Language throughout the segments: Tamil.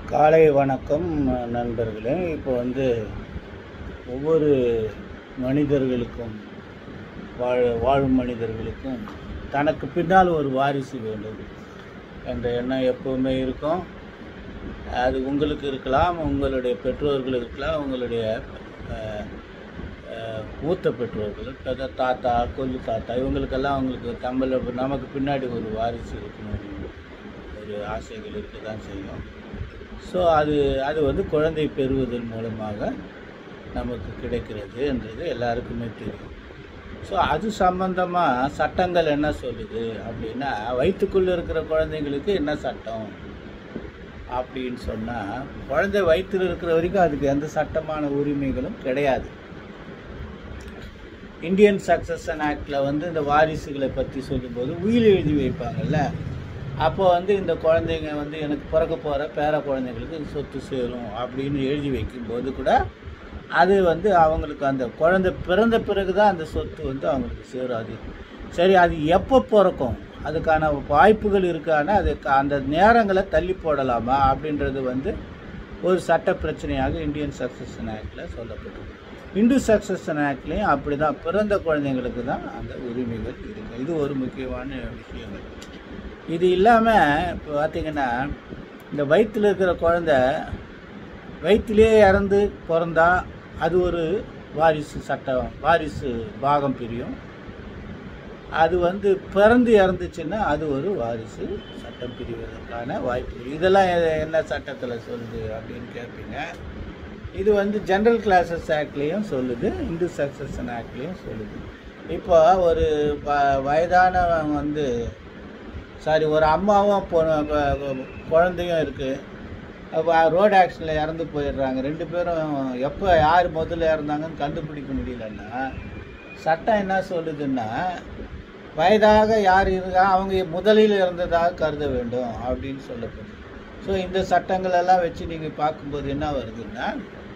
காலை வணக்கம் நண்பர்களே இப்போ வந்து ஒவ்வொரு மனிதர்களுக்கும் வாழ வாழும் மனிதர்களுக்கும் தனக்கு பின்னால் ஒரு வாரிசு வேண்டும் என்ற எண்ணம் எப்பவுமே இருக்கும் அது உங்களுக்கு இருக்கலாம் உங்களுடைய பெற்றோர்கள் இருக்கலாம் உங்களுடைய அஹ், அஹ், மூத்த பெற்றோர்கள் பெத தாத்தா கொல்லு தாத்தா இவங்களுக்கெல்லாம் அவங்களுக்கு தமிழ் நமக்கு பின்னாடி ஒரு வாரிசு இருக்கணும் ஒரு ஆசைகள் இருக்க தான் செய்யும் ஸோ அது அது வந்து குழந்தை பெறுவதன் மூலமாக நமக்கு கிடைக்கிறது என்றது எல்லாருக்குமே தெரியும் ஸோ அது சம்பந்தமாக சட்டங்கள் என்ன சொல்லுது அப்படின்னா வயிற்றுக்குள்ளே இருக்கிற குழந்தைங்களுக்கு என்ன சட்டம் அப்படின்னு சொன்னால் குழந்தை வயிற்றில் இருக்கிற வரைக்கும் அதுக்கு எந்த சட்டமான உரிமைகளும் கிடையாது இந்தியன் சக்சஷன் ஆக்டில் வந்து இந்த வாரிசுகளை பற்றி சொல்லும்போது உயில் எழுதி வைப்பாங்கல்ல அப்போ வந்து இந்த குழந்தைங்க வந்து எனக்கு பிறக்க போகிற பேர குழந்தைங்களுக்கு இந்த சொத்து சேரும் அப்படின்னு எழுதி வைக்கும்போது கூட அது வந்து அவங்களுக்கு அந்த குழந்தை பிறந்த பிறகு தான் அந்த சொத்து வந்து அவங்களுக்கு சேரும் அது சரி அது எப்போ பிறக்கும் அதுக்கான வாய்ப்புகள் இருக்கான அதுக்கு அந்த நேரங்களை தள்ளி போடலாமா அப்படின்றது வந்து ஒரு சட்ட பிரச்சனையாக இந்தியன் சக்சஷன் ஆக்டில் சொல்லப்பட்டிருக்கு இந்து சக்சஷன் ஆக்ட்லேயும் அப்படி தான் பிறந்த குழந்தைங்களுக்கு தான் அந்த உரிமைகள் இருக்குது இது ஒரு முக்கியமான விஷயங்கள் இது இல்லாமல் இப்போ பார்த்தீங்கன்னா இந்த வயிற்றில் இருக்கிற குழந்த வயிற்றிலே இறந்து பிறந்தா அது ஒரு வாரிசு சட்டம் வாரிசு பாகம் பிரியும் அது வந்து பிறந்து இறந்துச்சுன்னா அது ஒரு வாரிசு சட்டம் பிரிவதற்கான வாய்ப்பு இதெல்லாம் எ- என்ன சட்டத்தில் சொல்லுது அப்படின்னு கேட்பீங்க இது வந்து ஜென்ரல் கிளாஸஸ் ஆக்ட்லேயும் சொல்லுது இந்து சக்சஷன் ஆக்ட்லேயும் சொல்லுது இப்போ ஒரு வ- வயதானவன் வந்து சாரி ஒரு அம்மாவும் பொ- வ- குழந்தையும் இருக்குது ரோடு ஆக்சிடென்ட்டில் இறந்து போயிடுறாங்க ரெண்டு பேரும் எப்போ யார் முதல்ல இறந்தாங்கன்னு கண்டுபிடிக்க முடியலன்னா சட்டம் என்ன சொல்லுதுன்னா வயதாக யார் இருக்கா அவங்க முதலில் இறந்ததாக கருத வேண்டும் அப்படின்னு சொல்லப்படுது ஸோ இந்த சட்டங்கள் எல்லாம் வச்சு நீங்கள் பார்க்கும்போது என்ன வருதுன்னா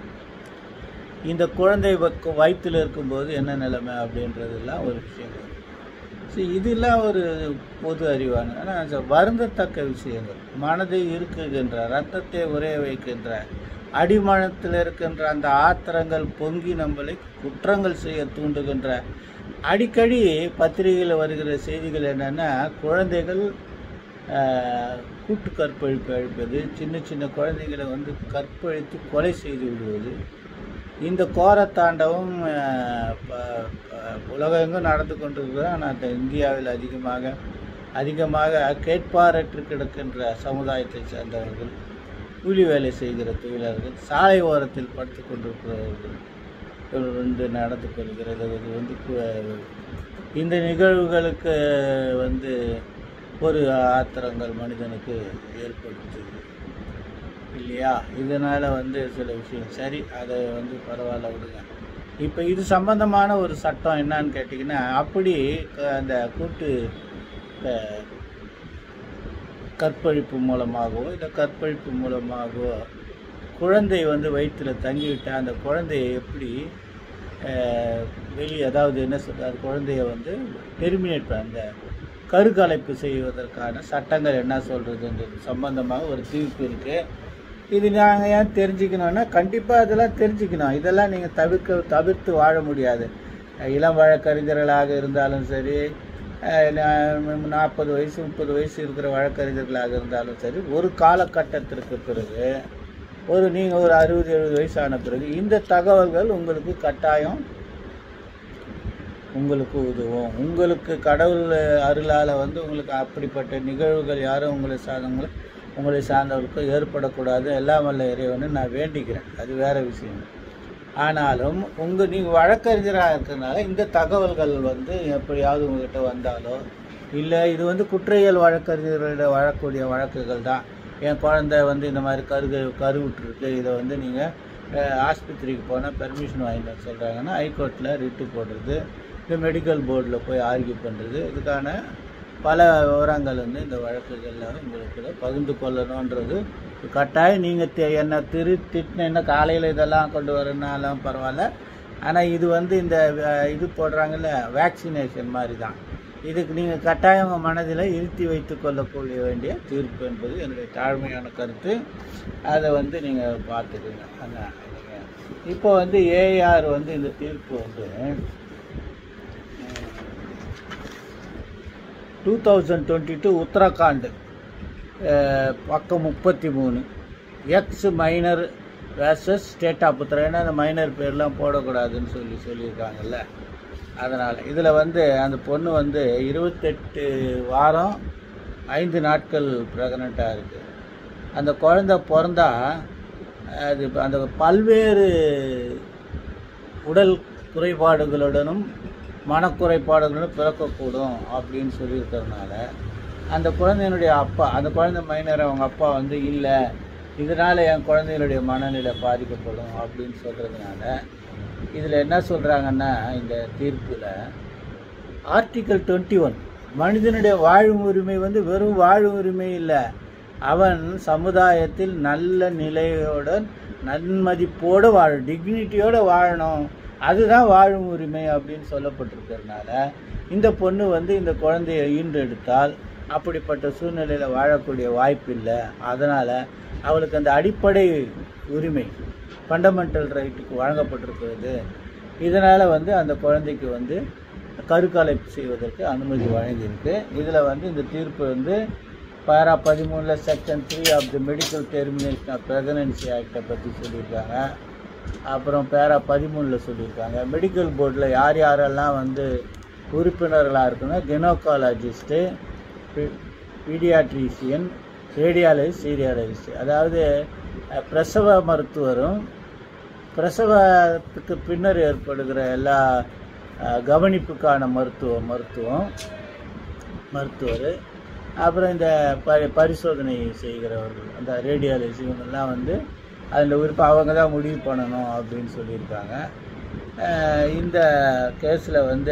இந்த குழந்தை வக்கு- வயித்துல இருக்கும்போது என்ன நிலைமை அப்படின்றதெல்லாம் ஒரு விஷயம் வருது. ஸோ இதெல்லாம் ஒரு பொது அறிவான ஆனால் வருந்தத்தக்க விஷயங்கள் மனதை இருக்குகின்ற ரத்தத்தை உரைய வைக்கின்ற அடிமனத்தில் இருக்கின்ற அந்த ஆத்திரங்கள் பொங்கி நம்மளை குற்றங்கள் செய்ய தூண்டுகின்ற அடிக்கடி பத்திரிகையில் வருகிற செய்திகள் என்னென்னா குழந்தைகள் ஆஹ், கூட்டு கற்பழிப்பு அழிப்பது சின்ன சின்ன குழந்தைகளை வந்து கற்பழித்து கொலை செய்து விடுவது இந்த கோரத்தாண்டவம் அஹ், ப- ப- உலகெங்கும் நடந்து கொண்டிருக்கிறது ஆனால் இந்தியாவில் அதிகமாக அதிகமாக கேட்பாரற்று கிடக்கின்ற சமுதாயத்தை சேர்ந்தவர்கள் கூலி வேலை செய்கிற தொழிலாளர்கள் சாலை ஓரத்தில் படுத்து கொண்டிருக்கிறவர்கள் இவர் வந்து நடந்து கொள்கிறது இது வந்து கு- இந்த நிகழ்வுகளுக்கு வந்து ஒரு ஆத்திரங்கள் மனிதனுக்கு ஏற்படுத்துது இல்லையா இதனால் வந்து சில விஷயம் சரி அதை வந்து பரவாயில்ல விடுங்க இப்போ இது சம்பந்தமான ஒரு சட்டம் என்னன்னு கேட்டிங்கன்னா அப்படி க- அந்த கூட்டு அஹ், கற்பழிப்பு மூலமாகவோ இல்லை கற்பழிப்பு மூலமாகவோ குழந்தை வந்து வயிற்றில் தங்கிவிட்ட அந்த குழந்தையை எப்படி அஹ், வெளியே அதாவது என்ன சொல்றாரு குழந்தைய வந்து டெர்மினேட் அந்த கருக்கலைப்பு செய்வதற்கான சட்டங்கள் என்ன சொல்கிறதுன்றது சம்பந்தமாக ஒரு தீர்ப்பு இருக்குது இது நாங்கள் ஏன் தெரிஞ்சுக்கணும்னா கண்டிப்பாக இதெல்லாம் தெரிஞ்சுக்கணும் இதெல்லாம் நீங்கள் தவிர்க்க தவிர்த்து வாழ முடியாது அஹ் இளம் வழக்கறிஞர்களாக இருந்தாலும் சரி நாற்பது வயசு முப்பது வயசு இருக்கிற வழக்கறிஞர்களாக இருந்தாலும் சரி ஒரு காலகட்டத்திற்கு பிறகு ஒரு நீங்கள் ஒரு அறுபது எழுபது வயசான பிறகு இந்த தகவல்கள் உங்களுக்கு கட்டாயம் உங்களுக்கு உதவும் உங்களுக்கு கடவுள் அருளால் வந்து உங்களுக்கு அப்படிப்பட்ட நிகழ்வுகள் யாரும் உங்களை சார்ந்தவங்களை உங்களை சார்ந்தவர்களுக்கு ஏற்படக்கூடாது எல்லாம் வல்ல இறைவனை நான் வேண்டிக்கிறேன் அது வேற விஷயம் ஆனாலும் உங்கள் நீங்கள் வழக்கறிஞராக இருக்கிறதுனால இந்த தகவல்கள் வந்து எப்படியாவது உங்ககிட்ட வந்தாலோ இல்லை இது வந்து குற்றையியல் வழக்கறிஞர்களிடம் வழக்கூடிய வழக்குகள் தான் என் குழந்தை வந்து இந்த மாதிரி கரு கருவுற்றிருக்கு இதை வந்து நீங்கள் ஆஸ்பத்திரிக்கு போனால் பெர்மிஷன் வாங்கிட்டு வர சொல்கிறாங்கன்னா ஹைகோர்ட்டில் ரிட்டு போடுறது இந்த மெடிக்கல் போர்டில் போய் ஆர்கியூ பண்ணுறது இதுக்கான பல விவரங்கள் வந்து இந்த வழக்குகளில் உங்களுக்கு பகிர்ந்து கொள்ளணுன்றது கட்டாயம் நீங்கள் தே என்னை திரு திட்டின காலையில் இதெல்லாம் கொண்டு வரனாலும் பரவாயில்ல ஆனால் இது வந்து இந்த அஹ், இது போடுறாங்கல்ல வேக்சினேஷன் மாதிரி தான் இதுக்கு நீங்கள் கட்டாயம் உங்கள் மனதில் இருத்தி வைத்து கொள்ளக்கூடிய வேண்டிய தீர்ப்பு என்பது என்னுடைய தாழ்மையான கருத்து அதை வந்து நீங்கள் பார்த்துக்குங்க அதான் நீங்கள் இப்போ வந்து ஏஆர் வந்து இந்த தீர்ப்பு வந்து two thousand twenty two Uttarakhand uh, பக்கம் முப்பத்தி மூணு X minor versus state of Uttara ஏன்னா அந்த மைனர் பேர்லாம் போடக்கூடாதுன்னு சொல்லி சொல்லியிருக்காங்கல்ல அதனால் இதில் வந்து அந்த பொண்ணு வந்து இருபத்தெட்டு வாரம் ஐந்து நாட்கள் ப்ரெக்னெண்ட்டாக இருக்குது அந்த குழந்தை பிறந்தா அது இப்ப அந்த பல்வேறு உடல் குறைபாடுகளுடனும் மனக்குறைபாடுகளுடன் பிறக்கக்கூடும் அப்படின்னு சொல்லியிருக்கிறதுனால அந்த குழந்தையினுடைய அப்பா அந்த குழந்தை மைனர் அவங்க அப்பா வந்து இல்லை இதனால் என் குழந்தைகளுடைய மனநிலை பாதிக்கப்படும் அப்படின்னு சொல்கிறதுனால இதில் என்ன சொல்கிறாங்கன்னா இந்த தீர்ப்பில் ஆர்டிகல் டுவெண்ட்டி ஒன் மனிதனுடைய வாழும் உரிமை வந்து வெறும் வாழும் உரிமை இல்லை அவன் சமுதாயத்தில் நல்ல நிலையோட நன்மதிப்போடு வாழும் டிக்னிட்டியோடு வாழணும் அதுதான் வாழும் உரிமை அப்படின்னு சொல்லப்பட்டிருக்கிறதுனால இந்த பொண்ணு வந்து இந்த குழந்தையை ஈன்றெடுத்தால் அப்படிப்பட்ட சூழ்நிலையில் வாழக்கூடிய வாய்ப்பு இல்லை அதனால் அவளுக்கு அந்த அடிப்படை உரிமை ஃபண்டமெண்டல் ரைட்டுக்கு வழங்கப்பட்டிருக்கிறது இதனால் வந்து அந்த குழந்தைக்கு வந்து கருக்கலைப்பு செய்வதற்கு அனுமதி வழங்கியிருக்கு இதில் வந்து இந்த தீர்ப்பு வந்து பாரா பதிமூணில் section three of the medical termination of pregnancy ஆக்டை பற்றி சொல்லியிருக்காங்க அப்புறம் பேரா பதிமூணில் சொல்லியிருக்காங்க மெடிக்கல் போர்டில் யார் யாரெல்லாம் வந்து உறுப்பினர்களாக இருக்குன்னா கெனோகாலஜிஸ்ட்டு பீடியாட்ரிஷியன் ரேடியாலஜிஸ்ட் சீரியாலஜிஸ்ட் அதாவது அஹ், பிரசவ மருத்துவரும் பிரசவத்துக்கு பின்னர் ஏற்படுகிற எல்லா அஹ், கவனிப்புக்கான மருத்துவ மருத்துவம் மருத்துவர் அப்புறம் இந்த ப பரிசோதனை செய்கிறவர்கள் அந்த ரேடியாலஜி இவங்கெல்லாம் வந்து அதில் விருப்பம் அவங்க தான் முடிவு பண்ணணும் அப்படின்னு சொல்லியிருக்காங்க அஹ், இந்த கேஸில் வந்து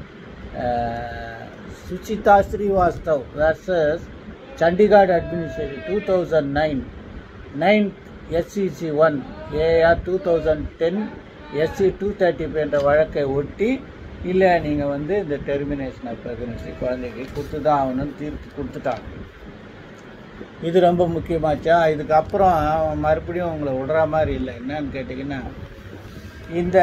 uh, Suchita Srivastav versus Chandigarh administration two thousand nine nine SCC one AR two thousand ten SC two thirty என்ற வழக்கை ஒட்டி இல்லை நீங்கள் வந்து இந்த டெர்மினேஷன் ஆஃப் ப்ரெக்னன்சி குழந்தைக்கு கொடுத்து தான் ஆகணும்னு தீர்ப்பு கொடுத்துட்டாங்க இது ரொம்ப முக்கியமாச்சா இதுக்கப்புறம் அவன் மறுபடியும் உங்களை விடுற மாதிரி இல்லை என்னன்னு கேட்டிங்கன்னா இந்த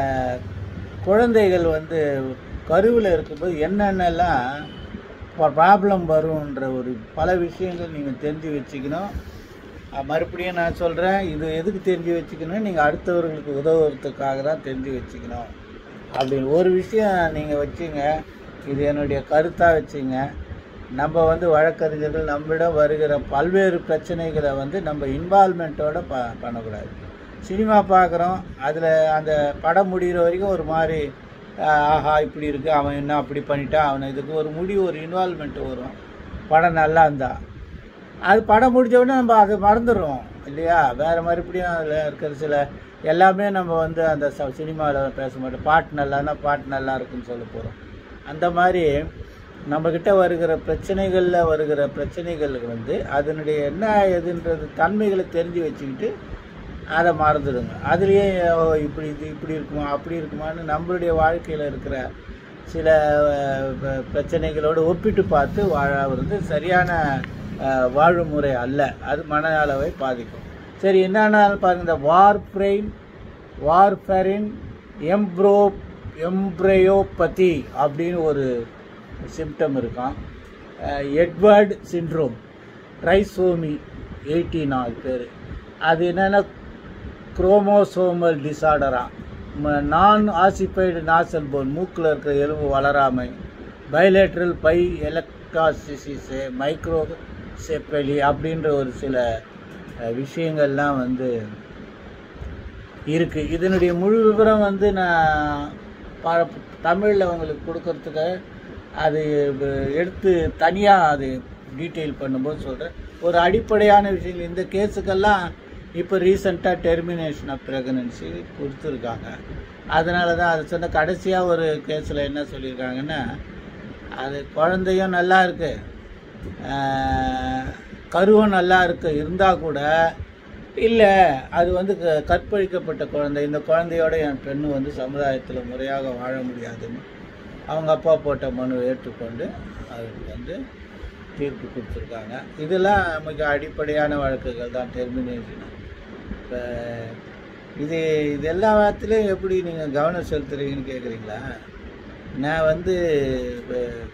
குழந்தைகள் வந்து கருவில் இருக்கும்போது என்னென்னலாம் ப்ராப்ளம் வரும்ன்ற ஒரு பல விஷயங்கள் நீங்கள் தெரிஞ்சு வச்சுக்கணும் அஹ் மறுபடியும் நான் சொல்கிறேன் இது எதுக்கு தெரிஞ்சு வச்சுக்கணும் நீங்கள் அடுத்தவர்களுக்கு உதவுறதுக்காக தான் தெரிஞ்சு வச்சுக்கணும் அப்படின்னு ஒரு விஷயம் நீங்கள் வச்சுங்க இது என்னுடைய கருத்தாக வச்சுங்க நம்ம வந்து வழக்கறிஞர்கள் நம்மிடம் வருகிற பல்வேறு பிரச்சனைகளை வந்து நம்ம இன்வால்மெண்ட்டோட ப பண்ணக்கூடாது சினிமா பார்க்குறோம் அதில் அந்த படம் முடிகிற வரைக்கும் ஒரு மாதிரி ஆஹ், ஆஹா இப்படி இருக்குது அவன் என்ன அப்படி பண்ணிட்டான் அவனை இதுக்கு ஒரு முடிவு ஒரு இன்வால்மெண்ட் வரும் படம் நல்லா இருந்தா அது படம் முடிஞ்ச உடனே நம்ம அதை மறந்துடுறோம் இல்லையா வேறு மறுபடியும் அதில் இருக்கிற சில எல்லாமே நம்ம வந்து அந்த சினிமாவில் பேச மாட்டோம் பாட்டு நல்லான்னா பாட்டு நல்லா இருக்குன்னு சொல்ல போகிறோம் அந்த மாதிரி நம்மக்கிட்ட வருகிற பிரச்சனைகளில் வருகிற பிரச்சனைகளுக்கு வந்து அதனுடைய என்ன எதுன்றது தன்மைகளை தெரிஞ்சு வச்சுக்கிட்டு அதை மறந்துடுங்க அதுலேயே ஓ, இப்படி இது இப்படி இருக்குமா அப்படி இருக்குமான்னு நம்மளுடைய வாழ்க்கையில் இருக்கிற சில அஹ், ப- பிரச்சனைகளோடு ஒப்பிட்டு பார்த்து வாழறது சரியான அஹ், வாழும் முறை அல்ல அது மன அளவை பாதிக்கும் சரி என்னன்னா பாருங்க இந்த வார்ப்ரெயின் வார்ஃபெரின் எம்ப்ரோ எம்ப்ரையோபதி அப்படின்னு ஒரு சிம்டம் இருக்கான் uh, Edward syndrome trisomy eighteen ஆறு பேர் அது என்னென்னா குரோமோசோமல் டிசார்டரா நான் ஆசிஃபைடு நாசல் போன் மூக்கில் இருக்கிற எலும்பு வளராமை bilateral pyelectasis microcephaly அப்படின்ற ஒரு சில அஹ், விஷயங்கள்லாம் வந்து இருக்குது இதனுடைய முழு விவரம் வந்து நான் ப தமிழில் உங்களுக்கு கொடுக்கறதுக்கு அது வ- எடுத்து தனியாக அது டீட்டெயில் பண்ணும்போது சொல்கிறேன் ஒரு அடிப்படையான விஷயங்கள் இந்த கேஸுக்கெல்லாம் இப்போ ரீசண்டாக டெர்மினேஷன் ஆஃப் ப்ரெக்னன்சி கொடுத்துருக்காங்க அதனால தான் அது சொன்ன கடைசியாக ஒரு கேஸில் என்ன சொல்லியிருக்காங்கன்னா அது குழந்தையும் நல்லா இருக்கு ஆஹ், கருவும் நல்லா இருக்கு இருந்தால் கூட இல்லை அது வந்து க- கற்பழிக்கப்பட்ட குழந்தை இந்த குழந்தையோட என் பெண்ணு வந்து சமுதாயத்தில் முறையாக வாழ முடியாதுன்னு அவங்க அப்பா போட்ட மனுவை ஏற்றுக்கொண்டு அவருக்கு வந்து தீர்ப்பு கொடுத்துருக்காங்க இதெல்லாம் நமக்கு அடிப்படையான வழக்குகள் தான் டெர்மினேஷன் இப்போ இது இது எல்லா வாரத்துலேயும் எப்படி நீங்கள் கவனம் செலுத்துறீங்கன்னு கேட்குறீங்களா நான் வந்து இப்போ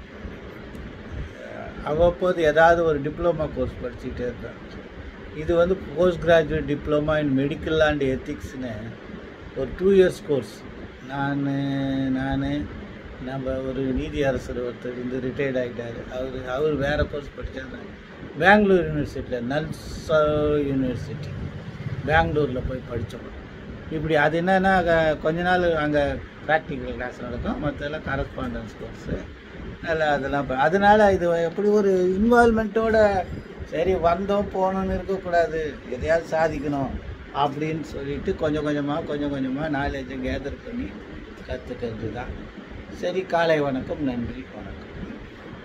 அவ்வப்போது ஏதாவது ஒரு டிப்ளமா கோர்ஸ் படிச்சுக்கிட்டே இருப்பேன் இது வந்து post graduate diploma in medical and எத்திக்ஸ்னு ஒரு டூ இயர்ஸ் கோர்ஸ் நான் நான் நம்ம ஒரு நீதி அரசர் ஒருத்தர் வந்து ரிட்டையர்ட் ஆகிட்டார் அவர் அவர் வேறு கோர்ஸ் படித்தாங்க பெங்களூர் யூனிவர்சிட்டியில் நல்சா யூனிவர்சிட்டி பெங்களூரில் போய் படித்தோம் இப்படி அது என்னென்னா கொஞ்ச நாள் அங்கே ப்ராக்டிக்கல் கிளாஸ் நடக்கும் மற்றெல்லாம் கரஸ்பாண்டன்ஸ் கோர்ஸு நல்லா அதெல்லாம் ப- அதனால இது எப்படி ஒரு இன்வால்மெண்ட்டோட சரி வந்தோம் போனோம்னு இருக்கக்கூடாது எதையாவது சாதிக்கணும் அப்படின்னு சொல்லிட்டு கொஞ்சம் கொஞ்சமாக கொஞ்சம் கொஞ்சமாக நாலேஜை கேதர் பண்ணி கற்றுக்கிறது தான் சரி காலை வணக்கம் நன்றி வணக்கம்